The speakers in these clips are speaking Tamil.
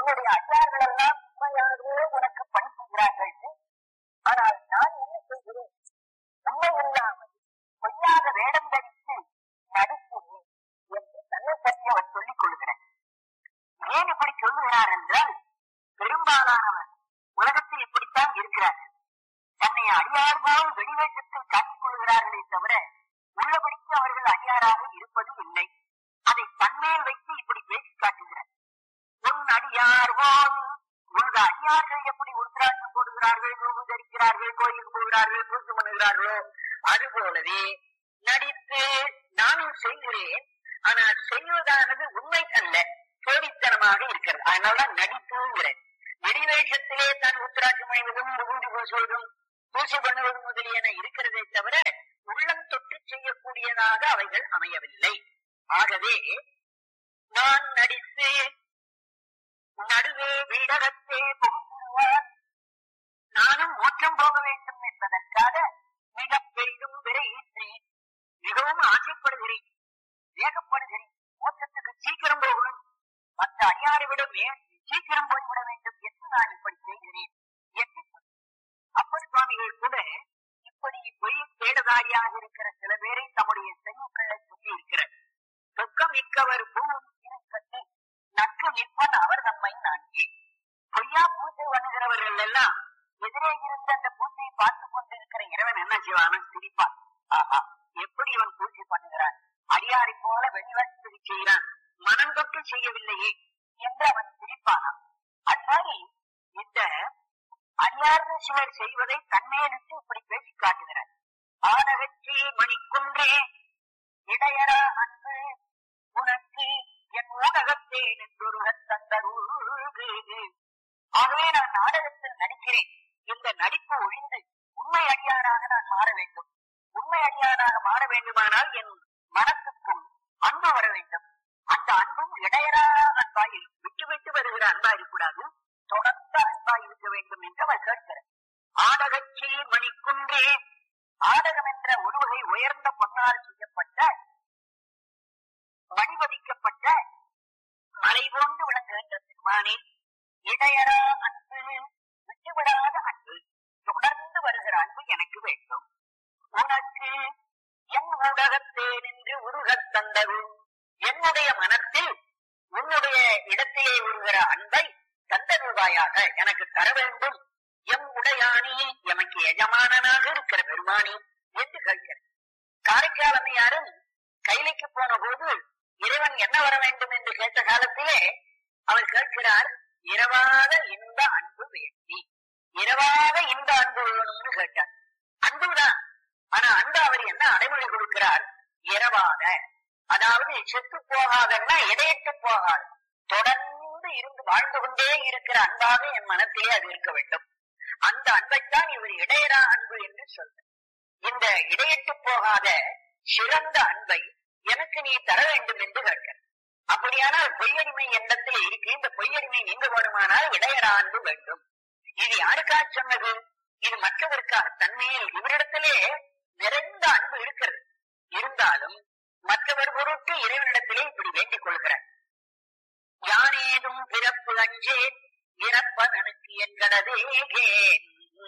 உன்னுடைய அடியார்கள் எல்லாம் உண்மையாகவே உனக்கு பணிப்புகிறார்கள் ஆனால் நான் என்ன செய்கிறேன் உண்மை இல்லாமல் பொய்யாக வேடம் தரித்து நடிக்கிறேன் என்று தன்னை பற்றி அவர் சொல்லிக் கொள்கிறார் ஏன் இப்படி சொல்லுகிறார் என்றால் பெரும்பாலானவர் உலகத்தில் இப்படித்தான் இருக்கிறார்கள் தன்னை அடியார் போல் வெளிவேற்றத்தில் காட்டிக் கொள்கிறார்களே தவிர உள்ளபடிக்கு அவர்கள் அடியாராக இருப்பது இல்லை அதை தன்மேல் வைத்து இப்படி பேசி காட்டுகிறார் உன் அடியார் போல் உனது அடியார்கள் எப்படி உருத்திராட்சம் போடுகிறார்கள் நூவு தரிக்கிறார்கள் கோயிலுக்கு போகிறார்கள் பூஜை பண்ணுகிறார்களோ அது போலவே நடித்து நானும் செய்கிறேன் ஆனால் செய்வதானது உண்மை அல்ல போலித்தனமாக இருக்கிறது அதனாலதான் நடிப்புங்கிறேன் வெளிவேஷத்திலே தான் உத்திராட்சம் அணிவதும் விபூதி பூசுவதும் பூசி பண்ணுவதும் முதலியன இருக்கிறதே தவிர உள்ளம் தொட்டு செய்யக்கூடியதாக அவைகள் அமையவில்லை ஆகவே நான் நடித்து நடுவே வீடகத்தே புகுத்துவார் நானும் மோட்சம் போக வேண்டும் என்பதற்காக மிக பெரிதும் விரையின்றேன் மிகவும் ஆசைப்படுகிறேன் வேகப்படுகிறேன் மோட்சத்துக்கு சீக்கிரம் போகணும் மற்ற அடியாரை விட மே- சீக்கிரம் போய்விட வேண்டும் என்று நான் இப்படி செய்கிறேன் என்று சொன்னார். அப்பர் சுவாமிகள் கூட இப்படி பொய் தேடதாரியாக இருக்கிற சில பேரை தம்முடைய செய்யுக்களை சொல்லி இருக்கிறார் துக்கம் மிக்கவர் பூவும் இருக்கட்டு நட்பு நிற்பன் அவர் நம்மை நான்கி பொய்யா பூஜை பண்ணுகிறவர்கள் எல்லாம் எதிரே இருந்த அந்த பூஜையை பார்த்துக் கொண்டிருக்கிற இறைவன் என்ன செய்வான் சிரிப்பான் ஆஹா எப்படி இவன் பூஜை பண்ணுகிறான் அடியாரை போல வெளிவரத்துக்கு செய்கிறான் மனம் தொட்டு செய்யவில்லையே என்று அவன் சிரிப்பானாம் அது மாதிரி இந்த அடியார்கள் சிலர் செய்வதை தன்மையிலிட்டு இப்படி பேசி காட்டுகிறார் ஆடகச்சி மணிக்குன்றே இடையரா அன்பு உனக்கு என் ஊடகத்தே நின்றொருகத் தந்தருள்கு ஆகவே நான் நாடகத்தில் நடிக்கிறேன் இந்த நடிப்பு ஒழிந்து உண்மை அடியாராக நான் மாற வேண்டும் உண்மை அடியாராக மாற வேண்டுமானால் என் மனத்துக்கும் அன்பு வர வேண்டும் அந்த அன்பும் இடையரா அன்பாய் விட்டு விட்டு வருகிற அன்பா இருக்கக்கூடாது தொடர்ந்த அன்பா இருக்க வேண்டும் என்று அவர் கேட்கிறார் ஆடகச்சி மணிக்குன்றே ஆடகம் என்ற ஒரு வகை உயர்ந்த பொன்னால் செய்யப்பட்ட வடிவதிக்கப்பட்ட மலை போன்று விளங்குகின்ற திருமானில் இடையரா அன்பு விட்டுவிடாத அன்பு தொடர்ந்து வருகிற அன்பு எனக்கு வேண்டும் உனக்கு என் ஊடகத்தே நின்று உருகத் தந்தது என்னுடைய மனத்தில் உன்னுடைய இடத்திலே உருகிற அன்பை தந்தருவாயாக எனக்கு தர வேண்டும் எம் உடையானி எமக்கு எஜமானனாக இருக்கிற பெருமானி என்று கேட்கிறார் காரைக்காலமையாரும் கைலைக்கு போன போது இறைவன் என்ன வர வேண்டும் என்று கேட்ட காலத்திலே அவர் கேட்கிறார் இரவாத இந்த அன்பு வேண்டி இரவாத இந்த அன்பு வேணும்னு கேட்டார் அன்புதான் ஆனா அன்பு அவர் என்ன அடைமொழி கொடுக்கிறார் இரவாத அதாவது செத்து போகாதன்னா இடையட்டு போகாது தொடர்ந்து இருந்து வாழ்ந்து கொண்டே இருக்கிற அன்பாக என் மனத்திலே அது இருக்க வேண்டும் அந்த அன்பைத்தான் இவர் இடையரா அன்பு என்று சொல்ற இந்த இடையட்டு போகாத சிறந்த அன்பை எனக்கு நீ தர வேண்டும் என்று கேட்க அப்படியானால் பொய்யடிமை எண்ணத்தில் இருக்கு இந்த பொய்யடிமை நீங்க வேணுமானால் இடையரா அன்பு வேண்டும் இது யாருக்கா சொன்னது இது மற்றவருக்காக தன்மையில் இவரிடத்திலே நிறைந்த அன்பு இருக்கிறது இருந்தாலும் மற்றவர் பொருட்டு இறைவனிடத்திலே இப்படி வேண்டிக் கொள்கிறார் யானேதும் பிறப்பு அஞ்சேன் இறப்பதனுக்கு என்கடதேகேன்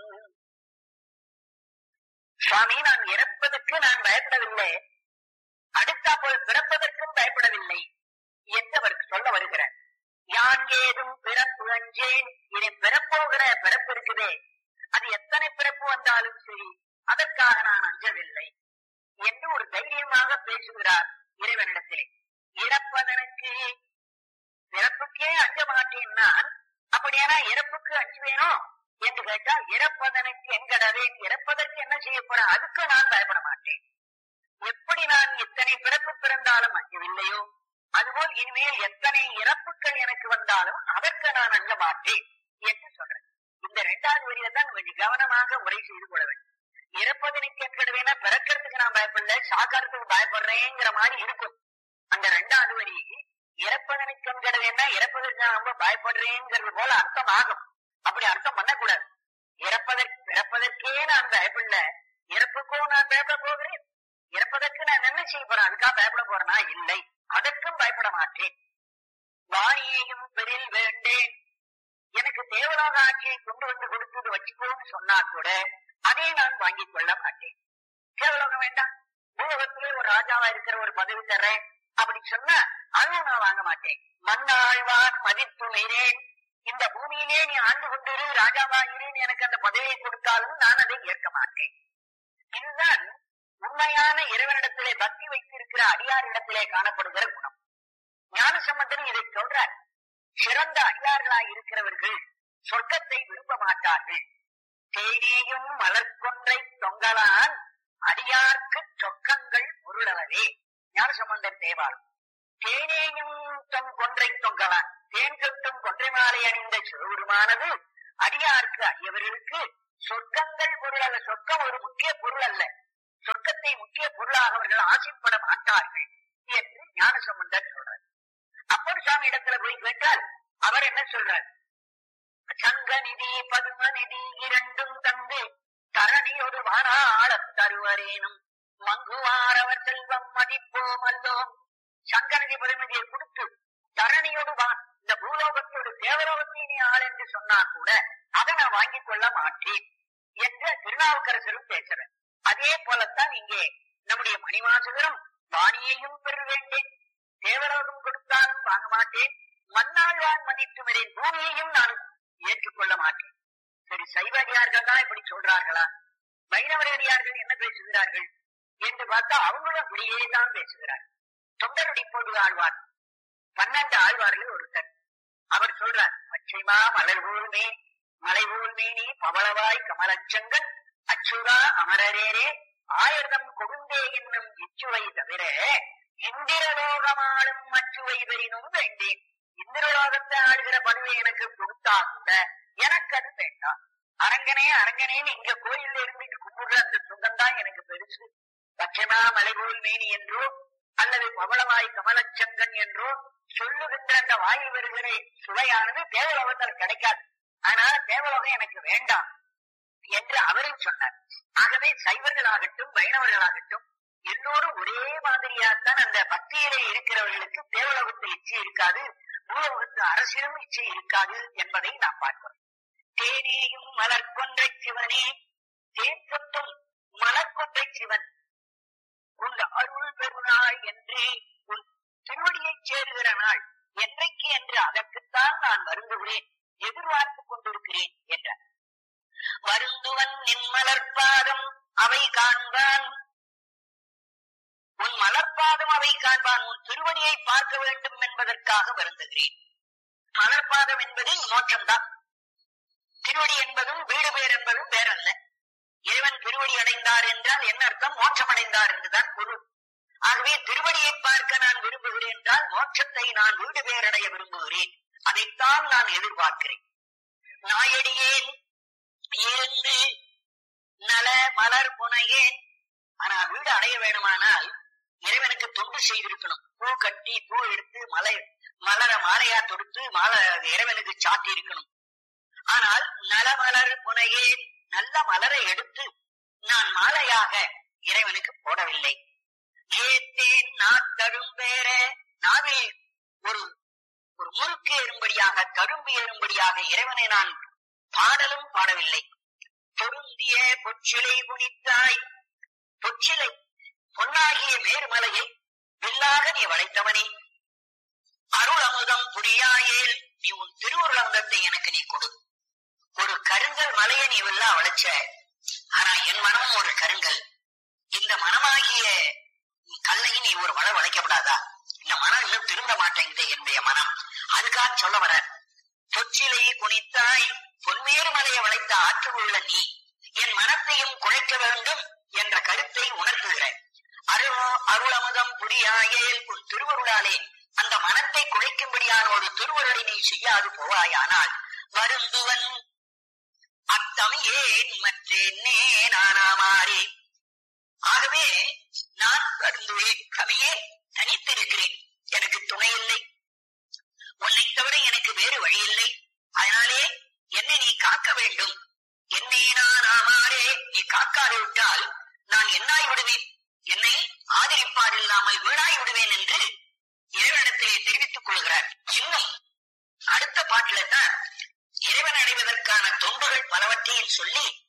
சுவாமி நான் இறப்பதற்கு நான் பயப்படவில்லை அடுத்தாப்போல் பிறப்பதற்கும் பயப்படவில்லை என்று அவருக்கு சொல்ல வருகிறார் யான் ஏதும் பிறப்பு அஞ்சேன் இனி பிறப்போகிற பிறப்பு இருக்குதே அது எத்தனை பிறப்பு வந்தாலும் சரி அதற்காக நான் அஞ்சவில்லை என்று ஒரு தைரியமாக பேசுகிறார் இறைவனிடத்திலே இறப்பதனுக்கு பிறப்புக்கே அஞ்ச மாட்டேன் நான் அப்படியானா இறப்புக்கு அஞ்சுவேனோ என்று கேட்டால் இறப்பதனுக்கு என்கிறதேன் இறப்பதற்கு என்ன செய்ய போறேன் அதுக்கு நான் பயப்பட மாட்டேன் எப்படி நான் எத்தனை பிறப்பு பிறந்தாலும் அஞ்சவில்லையோ அதுபோல் இனிமேல் எத்தனை இறப்புகள் எனக்கு வந்தாலும் அதற்கு நான் அஞ்ச மாட்டேன் என்று சொல்றேன் இந்த இரண்டாவது வரியை தான் கொஞ்சம் கவனமாக உரை செய்து கொள்ள வேண்டும் இறப்பதனுக்கு என்கிறதுனா பிறக்கிறதுக்கு நான் பயப்படல சாக்கிறதுக்கு பயப்படுறேங்கிற மாதிரி இருக்கும் அந்த ரெண்டாவது வரி இறப்பதனுக்கு என்கிறதுனா இறப்பதற்கு நான் ரொம்ப பயப்படுறேங்கிறது போல அர்த்தம் ஆகும் அப்படி அர்த்தம் பண்ணக்கூடாது இறப்பதற்கு பிறப்பதற்கே நான் பயப்படல இறப்புக்கும் நான் பயப்பட போகிறேன் இறப்பதற்கு நான் என்ன செய்ய போறேன் அதுக்காக பயப்பட போறேனா இல்லை அதற்கும் பயப்பட மாட்டேன் வாணியையும் பெரில் வேண்டேன் ஆட்சியை கொண்டு வந்து கொடுத்தது வச்சுக்கோன்னு சொன்னா கூட அதை நான் வாங்கிக் கொள்ள மாட்டேன் கேவலம் வேண்டாம் பூலகத்திலே ஒரு ராஜாவா இருக்கிற ஒரு பதவி தர்றேன் அப்படி சொன்னா அதுவும் நான் வாங்க மாட்டேன் மண்ணாழ்வான் மதித்து மீறேன் இந்த பூமியிலே நீ ஆண்டு கொண்டிரு ராஜாவா இருன்னு எனக்கு அந்த பதவியை கொடுத்தாலும் நான் அதை ஏற்க மாட்டேன் இதுதான் உண்மையான இறைவனிடத்திலே பக்தி வைத்திருக்கிற அடியாரிடத்திலே காணப்படுகிற குணம் ஞான சம்பந்தன் இதை சொல்றார் சிறந்த அடியார்களாய் இருக்கிறவர்கள் சொர்க்கத்தை விரும்ப மாட்டார்கள் தேனேயும் மலர்கொன்றை தொங்கலான் அடியார்க்கு சொக்கங்கள் பொருளவே ஞான சம்பந்தர் தேவாரம் தேனேயும் தொங் கொன்றை தொங்கலான் தேன் சொட்டும் கொன்றை மாலை அணிந்த சிவபெருமானது அடியார்க்கு அடியவர்களுக்கு சொர்க்கங்கள் பொருள் அல்ல சொர்க்கம் ஒரு முக்கிய பொருள் அல்ல சொர்க்கத்தை முக்கிய பொருளாக அவர்கள் ஆசைப்பட மாட்டார்கள் என்று ஞான சம்பந்தர் சொல்றார் அப்பன் சாமி இடத்துல போய் கேட்டால் அவர் என்ன சொல்றார் சங்க நிதி பதும நிதி இரண்டும் தந்து தரணியொரு வானாளத் தருவரேனும் மங்குவாரவர் செல்வம் மதிப்போம் அல்லோம் சங்க நிதி பதுமதியை கொடுத்து தரணியோடு வான் இந்த பூலோகத்தோடு தேவலோகத்தை நீ ஆள் என்று சொன்னா கூட அதை நான் வாங்கிக் கொள்ள மாட்டேன் என்று திருநாவுக்கரசரும் பேசுறார் அதே போலத்தான் இங்கே நம்முடைய மணிவாசகரும் வாணியையும் பெற வேண்டேன் தேவலோகம் கொடுத்தாலும் வாங்க மாட்டேன் மண்ணாழ்வான் மதித்துமரேன் பூமியையும் நான் ஏற்றுக்கொள்ள மாட்டேன் சரி சைவடியார்கள் தான் இப்படி சொல்றார்களா வைணவரடியார்கள் என்ன பேசுகிறார்கள் என்று பார்த்தா அவங்களும் அப்படியே தான் பேசுகிறார்கள் தொண்டருடி பொது ஆழ்வார் பன்னெண்டு ஆழ்வார்கள் ஒருத்தர் அவர் சொல்றார் பச்சைமா மலர் ஊர்மே மலை ஊர்மேனி பவளவாய் கமலச்சங்கன் அச்சுரா அமரரேரே ஆயிரம் கொடுந்தே என்னும் இச்சுவை தவிர இந்திரலோகமாளும் அச்சுவை பெறினும் வேண்டேன் இந்திரலோகத்தை ஆளுகிற பதவி எனக்கு கொடுத்தா கூட எனக்கு அது வேண்டாம் அரங்கனே அரங்கனேன்னு இங்க கோயில்ல இருந்துட்டு கும்பிடுற அந்த சுகம் தான் எனக்கு பெருசு பச்சைமா மலைபோல் மேனி என்றோ அல்லது பவளவாய் கமலச்சங்கன் என்றோ சொல்லுகின்ற அந்த வாயில் வருகிற சுவையானது தேவலோகத்தில் கிடைக்காது ஆனால் தேவலோகம் எனக்கு வேண்டாம் என்று அவரும் சொன்னார் ஆகவே சைவர்களாகட்டும் வைணவர்களாகட்டும் எல்லோரும் ஒரே மாதிரியாத்தான் அந்த பக்தியிலே இருக்கிறவர்களுக்கு தேவலோகத்தில் இச்சை இருக்காது பூலோகத்து அரசியலும் இச்சை இருக்காது என்பதை நாம் பார்க்கிறோம் தேனேயும் மலர் கொன்றை சிவனே தேன் சொத்தும் மலர் கொன்றை சிவன் உன் அருள் பெருநாள் என்று உன் திருவடியைச் சேருகிற நாள் என்றைக்கு என்று அதற்குத்தான் நான் வருந்துகிறேன் எதிர்பார்த்துக் கொண்டிருக்கிறேன் என்றார் வருந்துவன் நின் மலர்பாதம் அவை காண்பான் உன் மலர்பாதம் அவை காண்பான் உன் திருவடியை பார்க்க வேண்டும் என்பதற்காக வருந்துகிறேன் மலர்பாதம் என்பது மோட்சம்தான் திருவடி என்பதும் வீடு பேர் என்பதும் வேறல்ல இறைவன் திருவடி அடைந்தார் என்றால் என்ன அர்த்தம் மோட்சம் அடைந்தார் என்றுதான் பொருள் ஆகவே திருவடியை பார்க்க நான் விரும்புகிறேன் என்றால் மோட்சத்தை நான் வீடு பேரடைய விரும்புகிறேன் அதைத்தான் நான் எதிர்பார்க்கிறேன் நாயடியேன் இருந்து நல மலர் புனையேன் ஆனா வீடு அடைய வேணுமானால் இறைவனுக்கு தொண்டு செய்திருக்கணும் பூ கட்டி பூ எடுத்து மலை மலர மாலையா தொடுத்து மாலை இறைவனுக்கு சாட்டி இருக்கணும் ஆனால் நலமலர் புனையேன் நல்ல மலரை எடுத்து நான் மாலையாக இறைவனுக்கு போடவில்லை ஏத்தேன் நாத்தடும் பேர நாவில் ஒரு ஒரு முறுக்கு ஏறும்படியாக தழும்பு ஏறும்படியாக இறைவனை நான் பாடலும் பாடவில்லை பொருந்திய பொச்சிலை புனித்தாய் பொச்சிலை பொன்னாகிய மேருமலையை வில்லாக நீ வளைத்தவனே அருள் அமுதம் புரியாயேல் நீ உன் திருவுருள் அமுதத்தை எனக்கு நீ கொடு ஒரு கருங்கல் மலையை நீ வில்லா வளைச்ச ஆனா என் மனமும் ஒரு கருங்கல் இந்த மனமாகிய கல்லை நீ ஒரு மலை வளைக்கப்படாதா இந்த மனம் இன்னும் திரும்ப மாட்டேங்குது என்னுடைய மனம் அதுக்காக சொல்ல வர தொச்சிலை குனித்தாய் பொன்மேறு மலையை வளைத்த ஆற்றல் உள்ள நீ என் மனத்தையும் குழைக்க வேண்டும் என்ற கருத்தை உணர்த்துகிற அருள் அருளமுதம் புரியாயேல் உன் திருவருளாலே அந்த மனத்தை குழைக்கும்படியான ஒரு திருவருளை நீ செய்யாது போவாயானால் வருந்துவன் அத்தம் ஏன் மற்றேன்னே நானாமாறே ஆகவே நான் வருந்துவேன் கவியே தனித்திருக்கிறேன் எனக்கு துணை இல்லை உன்னை தவிர எனக்கு வேறு வழி இல்லை அதனாலே என்னை நீ காக்க வேண்டும் என்னை நான் ஆமாறே நீ காக்காது விட்டால் நான் என்னாய் விடுவேன் என்னை ஆதரிப்பார் இல்லாமல் வீணாய் விடுவேன் என்று இறைவனிடத்திலே தெரிவித்துக் கொள்கிறார் இன்னும் அடுத்த பாட்டில தான் இறைவன் அடைவதற்கான தொண்டுகள் பலவற்றையும் சொல்லி